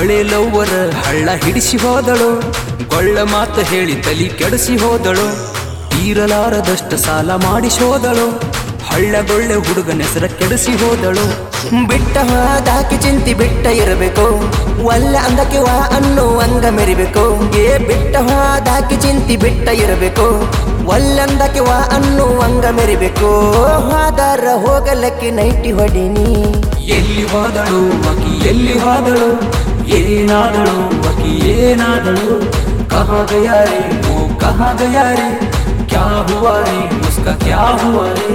ಹಳೆ ಲವ್ವರ ಹಳ್ಳ ಹಿಡಿಸಿ ಹೋದಳು ಗೊಳ್ಳ ಮಾತು ಹೇಳಿ ತಲಿ ಕೆಡಿಸಿ ಹೋದಳು ತೀರಲಾರದಷ್ಟು ಸಾಲ ಮಾಡಿಸಿ ಹೋದಳು ಹಳ್ಳಗೊಳ್ಳೆ ಹುಡುಗನ ಹೆಸರ ಕೆಡಿಸಿ ಹೋದಳು ಬಿಟ್ಟ ಹೋದಾಕಿ ಚಿಂತಿ ಬಿಟ್ಟ ಇರಬೇಕು ಒಲ್ಲ ಅಂದಕ್ಕೆ ವಾ ಅನ್ನೋ ಅಂಗ ಮೆರಿಬೇಕು ಏ ಬಿಟ್ಟ ಹೋದಾಕಿ ಚಿಂತಿ ಬಿಟ್ಟ ಇರಬೇಕು ಒಲ್ಲಂದಕ್ಕೆ ವಾ ಅನ್ನೋ ಅಂಗ ಮೆರಿಬೇಕು ಹೋದಾರ ಹೋಗಲಕ್ಕೆ ನೈಟಿ ಹೊಡಿನಿ ಎಲ್ಲಿ ಹೋದಳು ಅಕಿ ಎಲ್ಲಿ ಹೋದಳು ಏನಾದಳು ಅಕಿ ಏನಾದಳು ಕಹಾ ಗಯಾ ರೇ ಓ ಕಹಾ ಗಯಾ ರೇ ಕ್ಯಾ ಹುವಾ ರೇ ಉಸ್ಕಾ ಕ್ಯಾ ಹುವಾ ರೇ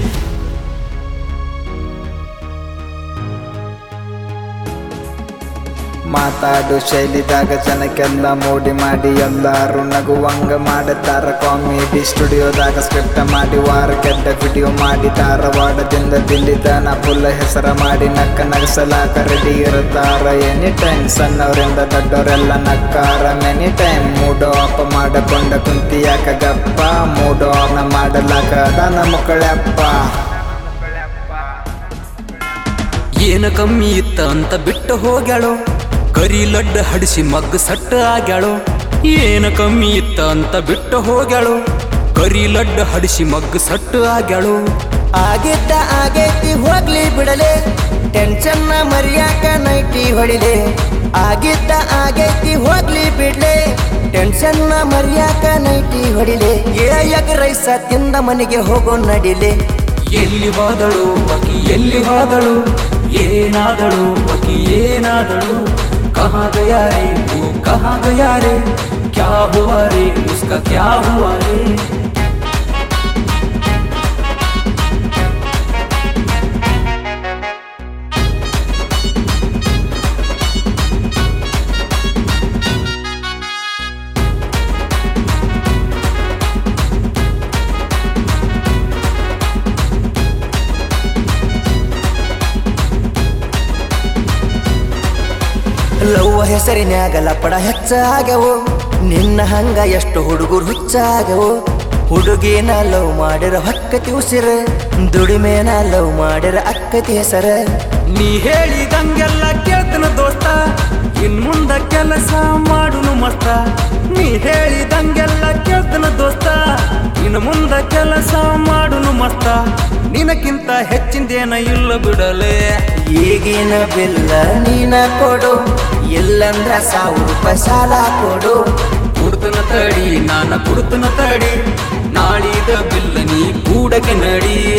ಮಾತಾಡು ಶೈಲಿದಾಗ ಜನಕ್ಕೆಲ್ಲ ಮೋಡಿ ಮಾಡಿ ಎಲ್ಲಾರು ನಗುವಂಗ ಮಾಡುತ್ತಾರ ಕಾಮಿಡಿ ಸ್ಟುಡಿಯೋದಾಗ ಸ್ಕ್ರಿಪ್ಟ್ ಮಾಡಿ ವಾರ ಕೆಡ್ಡ ವಿಡಿಯೋ ಮಾಡಿ ಧಾರವಾಡದಿಂದ ದಿಲ್ಲಿದನ ಫುಲ್ ಹೆಸರ ಮಾಡಿ ನಕ್ಕ ನಗಸಲಾಕ ರೆಡಿ ಇರುತ್ತಾರ ಎನಿ ಟೈಮ್ ಸಣ್ಣವರಿಂದ ದೊಡ್ಡವರೆಲ್ಲ ನಕ್ಕಾರ ಮೆನಿ ಟೈಮ್ ಮೂಡೋ ಅಪ್ಪ ಮಾಡಕೊಂಡ ಕುಂತಿಯಾಕ ಗಪ್ಪ ಮೂಡೋ ಅಪ್ನ ಮಾಡಲಾಕ ದನ ಮಕ್ಕಳಪ್ಪ ಏನ ಕಮ್ಮಿ ಇತ್ತ ಅಂತ ಬಿಟ್ಟು ಹೋಗ್ಯಾಳು ಕರಿ ಲಡ್ಡ ಹಡಿಸಿ ಮಗ್ಗ ಸಟ್ಟ ಆಗ್ಯಾಳು ಏನ ಕಮ್ಮಿ ಇತ್ತ ಅಂತ ಬಿಟ್ಟು ಹೋಗ್ಯಾಳು ಕರಿ ಲಡ್ಡ ಹಡಿಸಿ ಮಗ್ಗ ಸಟ್ಟ ಆಗ್ಯಾಳು ಆಗಿದ್ದ ಆಗೈತಿ ಹೋಗ್ಲಿ ಬಿಡಲೆ ಟೆನ್ಷನ್ ಮರಿಯಾಕ ನೈಟಿ ಹೊಡಿಲೆ ಆಗಿದ್ದ ಆಗೈತಿ ಹೋಗ್ಲಿ ಬಿಡ್ಲೆ ಟೆನ್ಷನ್ ಮರಿಯಾಕ ನೈಟಿ ಹೊಡಿಲೆ ಏ ಎಗ್ ರೈಸ ತಿಂದ ಮನೆಗೆ ಹೋಗೋ ನಡಿಲೆ ಎಲ್ಲಿ ಹೋದಳು ಅಕಿ ಎಲ್ಲಿ ಹೋದಳು ಏನಾದಳು ಅಕಿ ಏನಾದಳು ಕಹಾ ಗಯಾ ರೇ ಓ ಕಹಾ ಗಯಾ ರೇ ಕ್ಯಾ ಹುವಾ ರೇ ಉಸ್ಕಾ ಕ್ಯಾ ಹುವಾ ರೇ ಲವ್ವ ಹೆಸರಿನ್ಯಾಗ ಲಪಡ ಹೆಚ್ಚಾಗವು ನಿನ್ನ ಹಂಗ ಎಷ್ಟು ಹುಡುಗರು ಹುಚ್ಚಾಗವು ಹುಡುಗಿನ ಲವ್ ಮಾಡಿರ ಹಕ್ಕತಿ ಉಸಿರ ದುಡಿಮೇನ ಲವ್ ಮಾಡಿರ ಅಕ್ಕತಿ ಹೆಸರ ನೀ ಹೇಳಿದಂಗೆಲ್ಲ ಕೇಳ್ತನ ದೋಸ್ತ ಇನ್ ಮುಂದ ಕೆಲಸ ಮಾಡುನು ಮಸ್ತ ನೀ ಹೇಳಿದಂಗೆಲ್ಲ ಕೇಳ್ತನ ದೋಸ್ತ ಇನ್ ಮುಂದ ಕೆಲಸ ಮಾಡುನು ಮಸ್ತ ನಿನಕ್ಕಿಂತ ಹೆಚ್ಚಿಂದೇನ ಇಲ್ಲ ಬಿಡಲೇ ಈಗಿನ ಬಿಲ್ಲ ನೀನ ಕೊಡು ಇಲ್ಲಂದ್ರ ಸಾವಿರ ರೂಪಾಯಿ ಸಾಲ ಕೊಡು ಕುಡ್ತನ ತಡಿ ನಾನ ಕುಡ್ತನ ತಡಿ ನಾಳಿದ ಬಿಲ್ಲ ನೀ ಕೂಡಕ್ಕೆ ನಡಿ